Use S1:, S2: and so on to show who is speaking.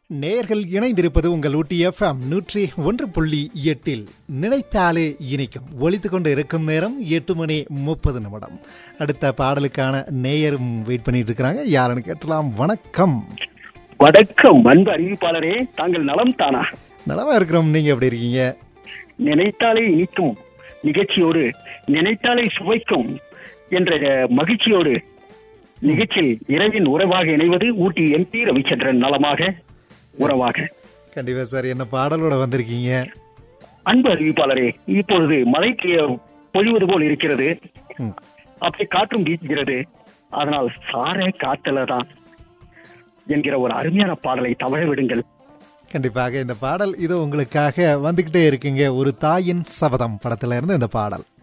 S1: நேர்கள் இணைந்திருப்பது உங்கள் ஊட்டி எஃப்எம் நூற்றி ஒன்று புள்ளி எட்டில் நினைத்தாலே இனிக்கும் ஒழித்து கொண்டு இருக்கும் நேரம் எட்டு மணி முப்பது நிமிடம் அடுத்த பாடலுக்கான நேயரும் வெயிட் பண்ணிட்டு இருக்கிறாங்க யாருன்னு கேட்டலாம் வணக்கம்
S2: வணக்கம் அன்பு அறிவிப்பாளரே தாங்கள் நலம் தானா
S1: நலமா இருக்கிறோம் நீங்க எப்படி இருக்கீங்க
S2: நினைத்தாலே இனிக்கும் நிகழ்ச்சியோடு நினைத்தாலே சுவைக்கும் என்ற மகிழ்ச்சியோடு நிகழ்ச்சியில் இரவின் உறவாக இணைவது ஊட்டி எம்பி ரவிச்சந்திரன் நலமாக உறவாக
S1: கண்டிப்பா சார் என்ன பாடலோட வந்திருக்கீங்க
S2: அன்பு அறிவிப்பாளரே இப்பொழுது மழை பெய்ய- பொழிவது போல் இருக்கிறது
S1: ம்.
S2: அப்படி காற்றும் வீசுகிறது அதனால் சார காத்தல தான் என்கிற ஒரு அருமையான பாடலை தவழ விடுங்கள்
S1: கண்டிப்பாக இந்த பாடல் இது உங்களுக்காக வந்துகிட்டே இருக்குங்க ஒரு தாயின் சபதம் படத்துல இருந்து இந்த பாடல்